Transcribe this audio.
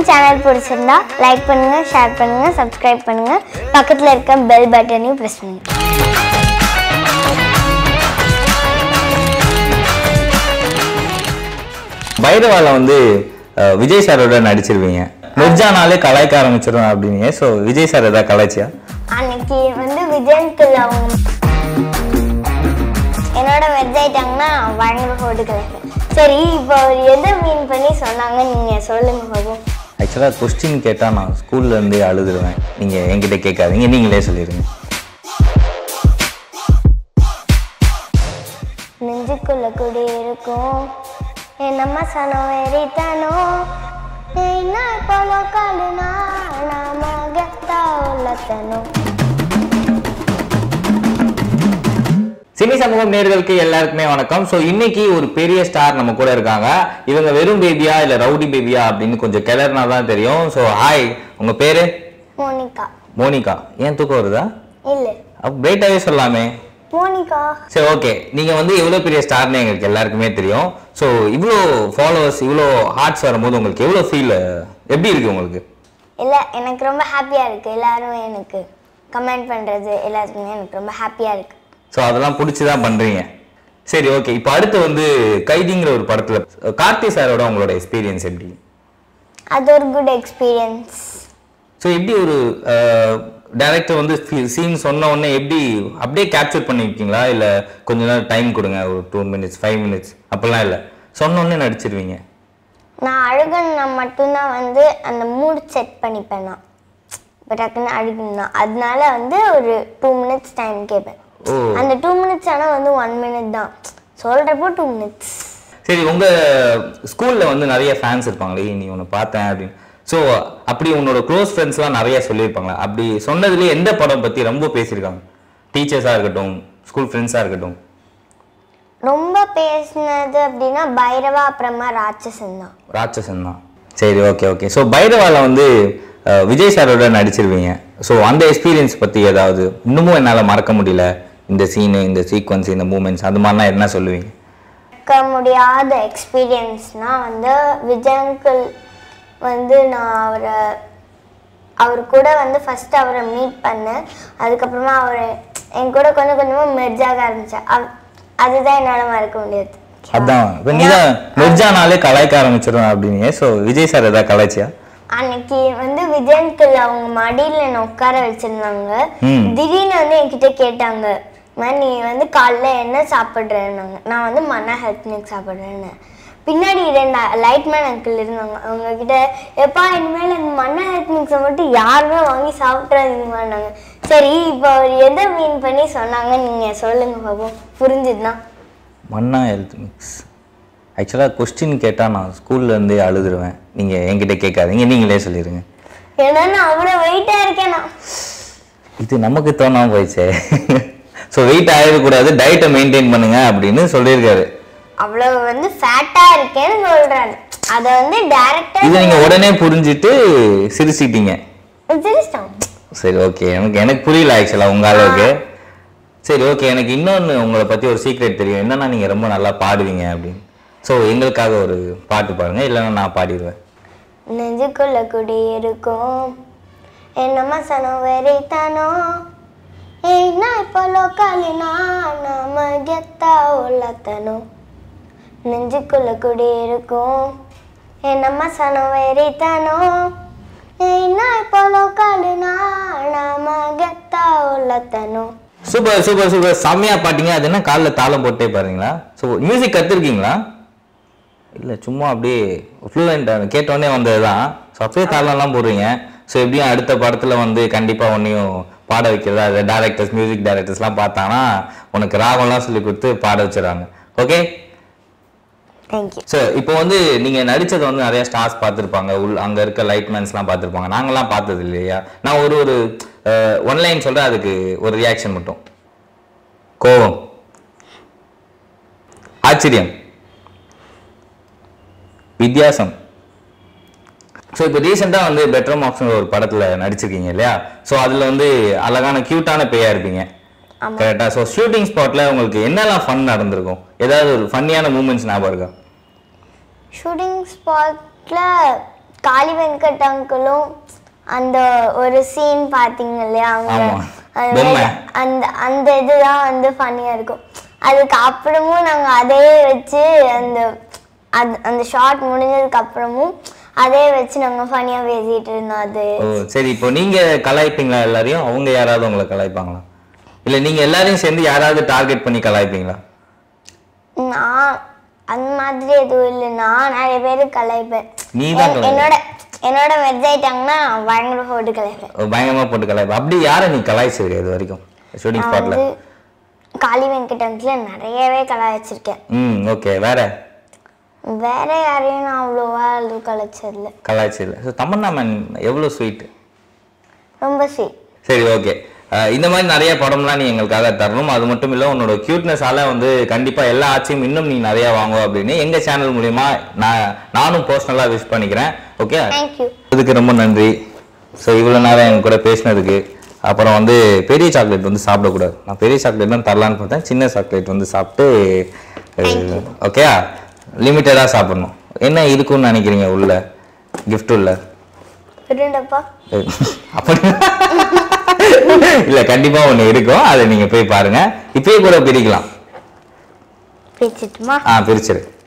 Channel பிடிச்சிருந்தா like பண்ணுங்க share பண்ணுங்க சப்ஸ்கிரைப் பண்ணுங்க பக்கத்தில் இருக்க பெல் பட்டனையும் ப்ரெஸ் பண்ணுங்க பைரவால வந்து அஹ், விஜய் சாரோட நடிச்சிருவீங்க நொஜானாலே கலாய்க்க ஆரம்பிச்சிடும் அப்படின்னீங்க ஸோ விஜய் சார் ஏதாவது கலாய்ச்சியா அன்னைக்கு வந்து விஜயன்குள்ள அவங்க என்னோட வெஜ் ஆயிட்டாங்கன்னா பயங்கர போட்டு கலைப்பேன் சரி இப்போ அவர் எதை மீன் பண்ணி சொன்னாங்க நீங்க சொல்லுங்க பாபு ஆக்சுவலாக கொஸ்டின் கேட்டால் நான் ஸ்கூல்ல இருந்தே அழுதுருவேன் நீங்கள் என்கிட்ட கேட்காதீங்க நீங்களே சொல்லிடுங்க நெஞ்சுக்குள்ள குடி இருக்கும் என்னம்மா சனம் வெறித்தனோ என்ன போல காலுனா நாம கெத்தா உள்ளத்தனும் சினி சமூகம் நேர்களுக்கு எல்லாருக்குமே வணக்கம் ஸோ இன்னைக்கு ஒரு பெரிய ஸ்டார் நம்ம கூட இருக்காங்க இவங்க வெறும் பேபியா இல்ல ரவுடி பேபியா அப்படின்னு கொஞ்சம் கிளறினா தான் தெரியும் ஸோ ஹாய் உங்க பேரு மோனிகா மோனிகா ஏன் தூக்கம் வருதா இல்ல அப்போ பிரைட்டாவே சொல்லலாமே மோனிகா சரி ஓகே நீங்க வந்து எவ்வளவு பெரிய ஸ்டார்னு எங்களுக்கு எல்லாருக்குமே தெரியும் ஸோ இவ்வளோ ஃபாலோவர்ஸ் இவ்வளோ ஹார்ட்ஸ் வரும்போது உங்களுக்கு எவ்வளோ ஃபீல் எப்படி இருக்கு உங்களுக்கு இல்ல எனக்கு ரொம்ப ஹாப்பியா இருக்கு எல்லாரும் எனக்கு கமெண்ட் பண்றது எல்லாத்துக்குமே எனக்கு ரொம்ப ஹாப்பியா இருக்கு ஸோ அதெல்லாம் பிடிச்சி தான் பண்றீங்க சரி ஓகே இப்போ அடுத்து வந்து கைதிங்கிற ஒரு படத்துல கார்த்தி சாரோட உங்களோட எக்ஸ்பீரியன்ஸ் எப்படி அது ஒரு குட் எக்ஸ்பீரியன்ஸ் ஸோ எப்படி ஒரு டைரக்டர் வந்து சீன் சொன்ன உடனே எப்படி அப்படியே கேப்சர் பண்ணிருக்கீங்களா இல்லை கொஞ்ச நேரம் டைம் கொடுங்க ஒரு டூ மினிட்ஸ் ஃபைவ் மினிட்ஸ் அப்போல்லாம் இல்லை சொன்ன உடனே நடிச்சிருவீங்க நான் அழுகணும்னா மட்டும்தான் வந்து அந்த மூட் செட் பண்ணிப்பேன் நான் இப்போ டக்குன்னு அழுகணும்னா அதனால வந்து ஒரு டூ மினிட்ஸ் டைம் கேட்பேன் ஓ அந்த டூ மினிட்ஸ் ஆனால் வந்து ஒன் மினிட் தான் சொல்கிறப்போ டூ மினிட்ஸ் சரி உங்க ஸ்கூல்ல வந்து நிறைய ஃபேன்ஸ் இருப்பாங்களே நீ உன்னை பார்த்தேன் அப்படின்னு ஸோ அப்படி உன்னோட க்ளோஸ் ஃப்ரெண்ட்ஸ்லாம் நிறைய சொல்லியிருப்பாங்களா அப்படி சொன்னதுலேயே எந்த படம் பற்றி ரொம்ப பேசியிருக்காங்க டீச்சர்ஸாக இருக்கட்டும் ஸ்கூல் ஃப்ரெண்ட்ஸாக இருக்கட்டும் ரொம்ப பேசினது அப்படின்னா பைரவா அப்புறமா ராட்சசன் தான் ராட்சசன் தான் சரி ஓகே ஓகே ஸோ பைரவால வந்து அஹ், விஜய் சாரோட நடிச்சிருவீங்க ஸோ அந்த எக்ஸ்பீரியன்ஸ் பற்றி ஏதாவது இன்னமும் என்னால் மறக்க முடியல இந்த சீனு இந்த சீக்வன்ஸ் இந்த மூமெண்ட்ஸ் அது மாதிரிலாம் என்ன சொல்லுவீங்க மறக்க முடியாத எக்ஸ்பீரியன்ஸ்னால் வந்து விஜயங்கிள் வந்து நான் அவரை அவர் கூட வந்து ஃபர்ஸ்ட் அவரை மீட் பண்ணேன் அதுக்கப்புறமா அவர் என் கூட கொஞ்சம் கொஞ்சமாக மெர்ஜாக ஆரம்பித்தேன் அவ் அதுதான் என்னால் மறக்க முடியாது அதான் இப்போ நீ தான் நொஜானாலே கலாய்க்க ஆரம்பிச்சிடும் அப்படின்னீங்க ஸோ விஜய் சார் ஏதாவது கலாய்ச்சியா அன்னைக்கு வந்து விஜயன்கிள் அவங்க மடியில் என்னை உட்கார வச்சிருந்தாங்க ம். திடீர்னு வந்து என்கிட்ட கேட்டாங்க மேம் நீ வந்து காலைல என்ன சாப்பிட்றேன்னாங்க நான் வந்து மன்னா ஹெல்த் மிக்ஸ் சாப்பிட்றேன்னு பின்னாடி ரெண்டு லைட்மேன் அங்கிள் இருந்தாங்க அவங்க கிட்ட எப்பா இனிமேல் இந்த மன்னா ஹெல்த் மிக்ஸை மட்டும் யாருமே வாங்கி சாப்பிட்றாதீங்கன்னாங்க சரி இப்போ அவர் எதை மீன் பண்ணி சொன்னாங்க நீங்கள் சொல்லுங்க பாப்போம் புரிஞ்சுதுன்னா மன்னா ஹெல்த் மிக்ஸ் ஆக்சுவலாக கொஸ்டின் கேட்டால் நான் ஸ்கூல்ல இருந்தே அழுதுருவேன் நீங்கள் என்கிட்ட கேட்காதீங்க நீங்களே சொல்லிடுங்க ஏன்னா நான் அவ்வளோ வெயிட்டாக இருக்கேன் நான் இது நமக்கு தோணாம போயிடுச்சே ஸோ வெயிட் ஆகிடக்கூடாது டயட்டை மெயின்டைன் பண்ணுங்க அப்படின்னு சொல்லியிருக்காரு அவ்வளோ வந்து ஃபேட்டாக இருக்கேன்னு சொல்கிறாரு அதை வந்து டேரெக்டாக இதை நீங்கள் உடனே புரிஞ்சுட்டு சிரிச்சிட்டீங்க சிரிச்சிட்டாங்க சரி ஓகே எனக்கு எனக்கு புரியல ஆக்சுவலாக உங்க அளவுக்கு சரி ஓகே எனக்கு இன்னொன்று உங்களை பற்றி ஒரு சீக்ரெட் தெரியும் என்னன்னா நீங்கள் ரொம்ப நல்லா பாடுவீங்க அப்படின்னு ஸோ எங்களுக்காக ஒரு பாட்டு பாடுங்க இல்லைன்னா நான் பாடிடுவேன் நெஞ்சுக்குள்ள குடி இருக்கும் என்னம்மா சனம் வெறித்தனோ ஏன்னா இப்போ லோக்காலினா நாம கெத்தா உள்ளத்தனோ நெஞ்சுக்குள்ள குடி இருக்கும் என்னம்மா சனம் வெறித்தனோ ஏன்னா இப்போ லோக்காலினா நாம கெத்தா உள்ளத்தனோ சூப்பர் சூப்பர் சூப்பர் செம்மையா பாட்டீங்க அது என்ன காலில் தாளம் போட்டே பாருங்களா ஸோ மியூசிக் கற்றுருக்கீங்களா இல்லை சும்மா அப்படியே ஃப்ளூவெண்ட் கேட்டோடனே வந்தது தான் ஸோ அப்படியே தாளம்லாம் போடுறீங்க ஸோ எப்படியும் அடுத்த படத்தில் வந்து கண்டிப்பாக ஒன்றையும் பாட வைக்கிறதா அது டேரக்டர்ஸ் மியூசிக் டேரக்டர்ஸ்லாம் பார்த்தாங்கன்னா உனக்கு ராகம்லாம் சொல்லி கொடுத்து பாட வச்சிடறாங்க ஓகே தேங்க்யூ ஸோ இப்போ வந்து நீங்கள் நடித்ததை வந்து நிறைய ஸ்டார்ஸ் பார்த்துருப்பாங்க உள் அங்கே இருக்க லைட்மேன்ஸ்லாம் பார்த்துருப்பாங்க நாங்களாம் பார்த்தது இல்லையா நான் ஒரு ஒரு ஒன்லைன் சொல்கிறேன் அதுக்கு ஒரு ரியாக்ஷன் மட்டும் கோபம் ஆச்சரியம் வித்தியாசம் ஸோ இப்போ ரீசெண்டாக வந்து பெட்டர் மார்க்ஸ்ங்கிற ஒரு படத்தில் நடிச்சிருக்கீங்க இல்லையா ஸோ அதில் வந்து அழகான க்யூட்டான பேயா இருப்பீங்க கரெக்டாக ஸோ ஷூட்டிங் ஸ்பாட்டில் உங்களுக்கு என்னெல்லாம் ஃபன் நடந்திருக்கும் ஏதாவது ஒரு ஃபன்னியான மூமெண்ட்ஸ் ஞாபகம் இருக்கா ஷூட்டிங் ஸ்பாட்டில் காளி வெங்கட் அங்கிளும் அந்த ஒரு சீன் பாத்தீங்க இல்லையா அவங்க ஆமா. அது பொம்மை. மாதிரி அந்த அந்த இதுதான் வந்து ஃபன்னியா இருக்கும் அதுக்கு அப்புறமும் நாங்க அதே வச்சு அந்த அது அந்த ஷார்ட் முடிஞ்சதுக்கு அப்புறமும் அதே வச்சு நாங்க ஃபன்னியா பேசிட்டு இருந்தோம் அது ஓ சரி இப்போ நீங்க கலாய்ப்பீங்களா எல்லாரையும் அவங்க யாராவது உங்களை கலாய்ப்பாங்களா இல்ல நீங்க எல்லாரையும் சேர்ந்து யாராவது டார்கெட் பண்ணி கலாய்ப்பீங்களா நான் அந்த மாதிரி எதுவும் இல்லை நான் நிறைய பேர் கலாய்ப்பேன் நீ தான் என்- என்னோட என்னோட மெர்ஜ் ஆயிட்டாங்கன்னா நான் பயங்கர போட்டு கலாய்ப்பேன் ஓ, பயங்கரமா போட்டு கலாய்ப்பா அப்படி யாரை நீ கலாய்ச்சிருக்க இது வரைக்கும் ஷூட்டிங் நான் ஸ்பாட்ல வந்து காளி வெங்கடன்ஸ்ல நிறையவே கலாய்ச்சிருக்கேன் ம் ஓகே வேற வேற யாரையும் நான் அவ்வளோவா எதுவும் கலாய்ச்சதில்ல கலாய்ச்சது ஸோ தமன்னா மேன் எவ்வளோ ஸ்வீட் ரொம்ப ஸ்வீட் சரி ஓகே இந்த மாதிரி நிறைய படம்லாம் நீ எங்களுக்காக தரணும் அது மட்டும் இல்லை உன்னோட க்யூட்னஸால வந்து கண்டிப்பாக எல்லா ஆட்சியும் இன்னும் நீ நிறைய வாங்குவ அப்படின்னு எங்கள் சேனல் மூலியமா நான் நானும் பர்சனலாக விஷ் பண்ணிக்கிறேன் ஓகே தேங்க்யூ அதுக்கு ரொம்ப நன்றி ஸோ இவ்வளோ நேரம் என் கூட பேசினதுக்கு அப்புறம் வந்து பெரிய சாக்லேட் வந்து சாப்பிடக்கூடாது நான் பெரிய சாக்லேட் தான் தரலான்னு பார்த்தேன் சின்ன சாக்லேட் வந்து சாப்பிட்டு ஓகே லிமிட்டடாக சாப்பிடணும் என்ன இருக்கும்னு நினைக்கிறீங்க உள்ள gift உள்ள இருண்டப்பா அப்படி இல்ல கண்டிப்பா ஒண்ணு இருக்கும் அதை நீங்க போய் பாருங்க இப்பயே கூட பிரிக்கலாம் பேசிட்டுமா ஆ பிரிச்சிரு